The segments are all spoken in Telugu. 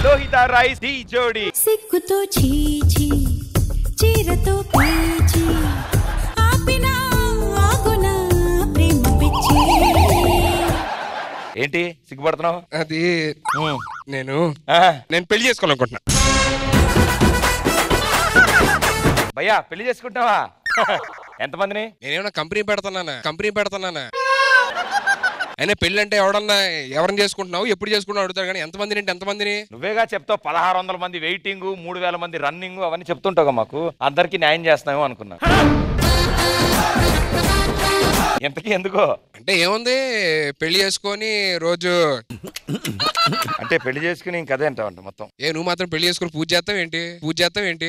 లోహిత రైస్ డి జోడి సిగ్గుతో చీచి చీరతో పేచి ఆపిన ఆగున ప్రేమ పిచ్చి ఏంటి సిగ్గుపడుతున్నావు అది ఉమ్. నేను ఆ, నేను పెళ్లి చేసుకోవాలనుకుంటున్నా భయ్యా పెళ్లి చేసుకుంటావా ఎంతమందిని నేనేమన్నా కంపెనీ పెడుతున్నానా కంపెనీ పెడుతున్నానా అయినా పెళ్లి అంటే ఎవడన్నా ఎవరిని చేసుకుంటున్నావు ఎప్పుడు చేసుకుంటున్నావు అడుగుతారు కానీ ఎంతమందిని అంటే ఎంతమందిని నువ్వేగా చెప్తావు పదహారు వందల మంది వెయిటింగ్ మూడు వేల మంది రన్నింగ్ అవన్నీ చెప్తుంటావు మాకు అందరికి న్యాయం చేస్తున్నామో అనుకున్నా ఎంతకీ ఎందుకో అంటే ఏముంది పెళ్లి చేసుకొని రోజు అంటే పెళ్లి చేసుకుని ఇంకదే అంటావంట మొత్తం ఏ నువ్వు మాత్రం పెళ్లి చేసుకొని పూజ చేస్తావు ఏంటి పూజ చేస్తావు ఏంటి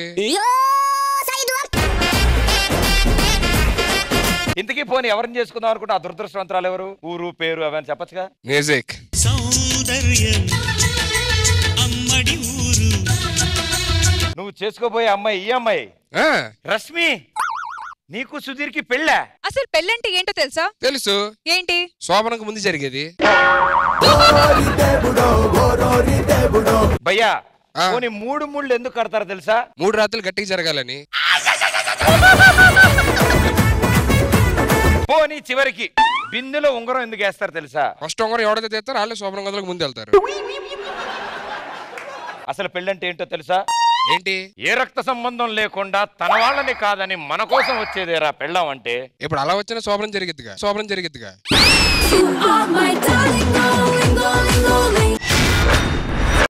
ఇంతకీ పోనీ ఎవరిని చేసుకుందాం అనుకుంటే ఆ దురదృష్టవంతరాలు ఎవరు ఊరు పేరు అవన్నీ చెప్పచ్చుగా మ్యూజిక్ సౌందర్యం అమ్మడి ఊరు నువ్వు చేసుకోబోయే అమ్మాయి ఈ అమ్మాయి ఆ, రష్మి నీకు సుధీర్కి పెళ్ళా అసలు పెళ్ళంటే ఏంటో తెలుసా తెలుసు ఏంటి శోభనకు ముందు జరిగేది భయ్యా ఆ. పోనీ మూడు ముళ్ళు ఎందుకు కడతారో తెలుసా మూడు రాత్రులు గట్టిగా జరగాలని పోనీ చివరికి బిందులో ఉంగరం ఎందుకు వేస్తారు తెలుసా ఫస్ట్ ఉంగరం ఎవడైతే తెస్తారో వాళ్ళే శోభన గదులకు ముందు వెళ్తారు అసలు పెళ్ళంటే ఏంటో తెలుసా ఏంటి ఏ రక్త సంబంధం లేకుండా తన వాళ్ళని కాదని మన కోసం వచ్చేదేరా పెళ్ళాం అంటే ఇప్పుడు అలా వచ్చిన శోభనం జరిగిద్దిగా శోభనం జరిగిద్దిగా You are my darling, going, going, going